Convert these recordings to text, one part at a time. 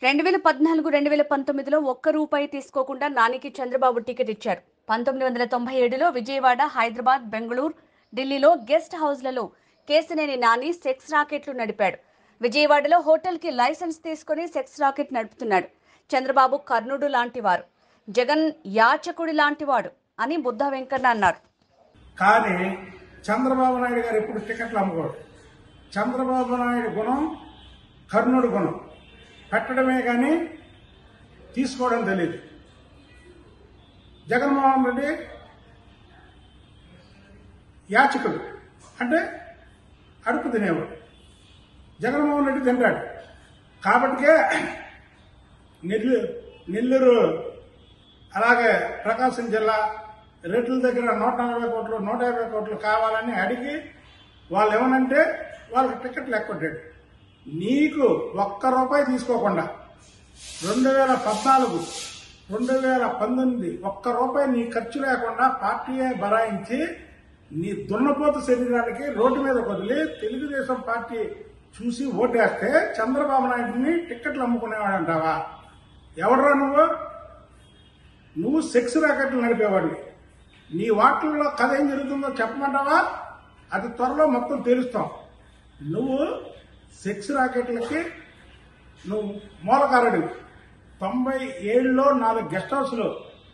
రెండు వేల పద్నాలుగు రెండు వేల పంతొమ్మిదిలో ఒక్క రూపాయి తీసుకోకుండా నానికి చంద్రబాబు టికెట్ ఇచ్చారు పంతొమ్మిది వందల తొంభై ఏడులో విజయవాడ హైదరాబాద్ బెంగళూరు ఢిల్లీలో గెస్ట్ హౌస్లలో కేసినేని నాని సెక్స్ రాకెట్లు నడిపాడు విజయవాడలో హోటల్కి లైసెన్స్ తీసుకుని సెక్స్ రాకెట్ నడుపుతున్నాడు చంద్రబాబు కర్ణుడు లాంటివారు జగన్ యాచకుడి లాంటివాడు అని బుద్ధ వెంకన్న అన్నారు కానీ చంద్రబాబు నాయుడు గారు ఎప్పుడు టికెట్లు అమ్ముకోడు చంద్రబాబు నాయుడు గుణం కర్ణుడు గుణం పెట్టడమే కానీ తీసుకోవడం తెలియదు జగన్మోహన్ రెడ్డి యాచకుడు అంటే అడుపు తినేవాడు జగన్మోహన్ రెడ్డి తింటాడు కాబట్టికే నెల్లూరు నెల్లూరు అలాగే ప్రకాశం జిల్లా రేట్ల దగ్గర నూట నలభై కోట్లు నూట యాభై కోట్లు కావాలని అడిగి వాళ్ళు ఏమనంటే వాళ్ళకి టికెట్లు ఎక్కొట్టాడు నీకు ఒక్క రూపాయి తీసుకోకుండా రెండు వేల పద్నాలుగు రెండు వేల పంతొమ్మిది ఒక్క రూపాయి నీ ఖర్చు లేకుండా పార్టీయే బరాయించి నీ దున్నపోతు శరీరానికి రోడ్డు మీద వదిలి తెలుగుదేశం పార్టీ చూసి ఓటేస్తే చంద్రబాబు నాయుడిని టిక్కెట్లు అమ్ముకునేవాడంటావా ఎవడరా నువ్వు నువ్వు సెక్స్ రాకెట్లు నడిపేవాడివి నీ వాటిల్లో కథ ఏం జరుగుతుందో చెప్పమంటావా అది త్వరలో మొత్తం తెలుస్తాం నువ్వు సెక్స్ రాకెట్లకి నువ్వు మూలకారుడివి తొంభై ఏడులో నాలుగు గెస్ట్ హౌస్లు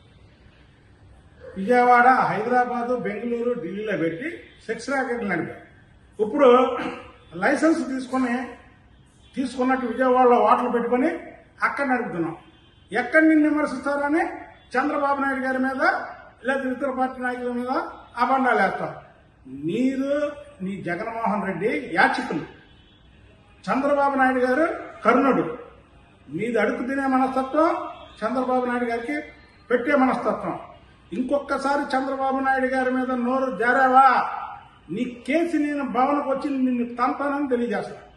విజయవాడ హైదరాబాదు బెంగళూరు ఢిల్లీలో పెట్టి సెక్స్ రాకెట్లు నడిపారు ఇప్పుడు లైసెన్స్ తీసుకొని తీసుకున్నట్టు విజయవాడలో వాటలు పెట్టుకొని అక్కడ నడుపుతున్నాం ఎక్కడి నుంచి విమర్శిస్తారని చంద్రబాబు నాయుడు గారి మీద లేదా ఇతర పార్టీ నాయకుల మీద అబండాలు వేస్తాం నీరు నీ జగన్మోహన్ రెడ్డి యాచకులు చంద్రబాబు నాయుడు గారు కర్ణుడు మీది అడుగు తినే మనస్తత్వం చంద్రబాబు నాయుడు గారికి పెట్టే మనస్తత్వం ఇంకొకసారి చంద్రబాబు నాయుడు గారి మీద నోరు జారావా నీ కేసు నేను భవనకు వచ్చి నిన్ను తంతానని తెలియజేస్తాను